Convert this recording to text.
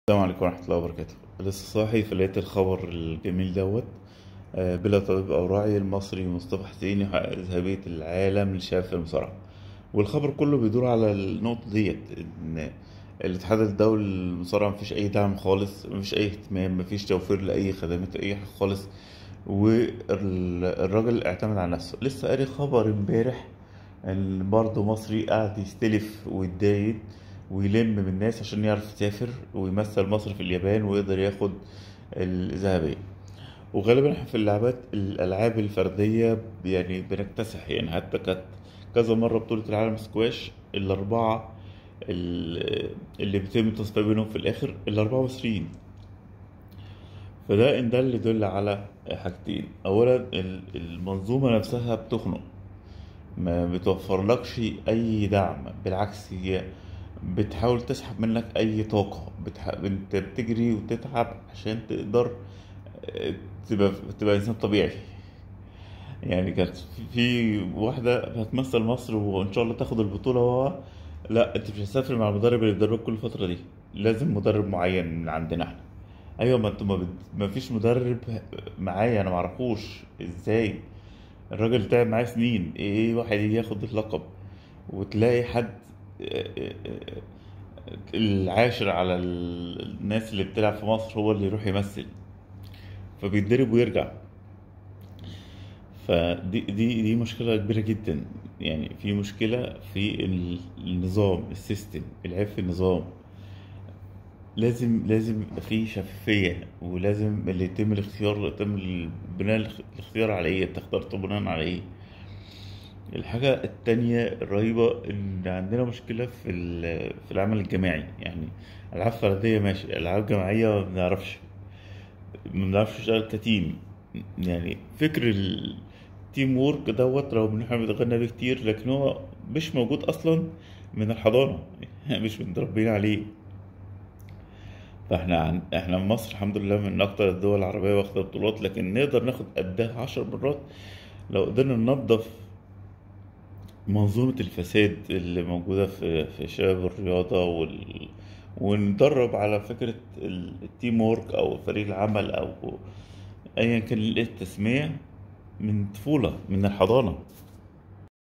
السلام عليكم ورحمة الله وبركاته لسه صاحي فلقيت الخبر الجميل دوت آه، بلا طبيب أو راعي المصري مصطفى حسين يحقق ذهبية العالم لشاف المصارعة والخبر كله بيدور على النقطة ديت إن الاتحاد الدولي للمصارعة مفيش أي دعم خالص مفيش أي اهتمام مفيش توفير لأي خدمات أي حاجة خالص والراجل اعتمد على نفسه لسه قاري خبر امبارح ان برضه مصري قاعد يستلف ويتضايق ويلم من الناس عشان يعرف يسافر ويمثل مصر في اليابان ويقدر ياخد الذهبية وغالبا احنا في اللعبات الألعاب الفردية يعني بنكتسح يعني حتى كانت كذا مرة بطولة العالم سكواش الأربعة ال- اللي بيتم التصفية بينهم في الآخر الأربعة مصريين فده إن ده اللي يدل على حاجتين أولا ال- المنظومة نفسها بتخنق ما بتوفرلكش أي دعم بالعكس هي بتحاول تسحب منك أي طاقة بتح... أنت بتجري وتتعب عشان تقدر آه، تبقى تبقى إنسان طبيعي يعني كانت في في واحدة هتمثل مصر وإن شاء الله تاخد البطولة وهو لا أنت مش هتسافر مع المدرب اللي بيدربك كل الفترة دي لازم مدرب معين من عندنا احنا أيوة ما أنت ما, بت... ما فيش مدرب معايا أنا معرفوش إزاي الراجل تعب معاه سنين إيه واحد يجي ياخد اللقب وتلاقي حد آه، آه، آه، العاشر على ال- الناس اللي بتلعب في مصر هو اللي يروح يمثل فبيتضرب ويرجع فدي دي دي مشكلة كبيرة جدا يعني في مشكلة في ال- النظام السيستم العيب في النظام لازم لازم يبقى في شفافية ولازم اللي يتم الاختيار يتم بناء الاخ- الاختيار على ايه انت اخترته بناء على ايه الحاجة التانية الرهيبة إن عندنا مشكلة في ال- في العمل الجماعي يعني ألعاب فردية ماشي ألعاب جماعية ما بنعرفش ما بنعرفش نشتغل كتيم يعني فكر التيم وورك دوت رغم إن احنا بنتغنى بيه كتير لكن هو مش موجود أصلا من الحضانة مش متربيين عليه فاحنا عن... احنا في مصر الحمد لله من أكتر الدول العربية واخدة بطولات لكن نقدر ناخد قدها عشر مرات لو قدرنا ننظف منظومة الفساد اللي موجودة في في شباب الرياضة وال... وندرب على فكرة ال- التيم وورك أو فريق العمل أو أيا كان التسمية من طفولة من الحضانة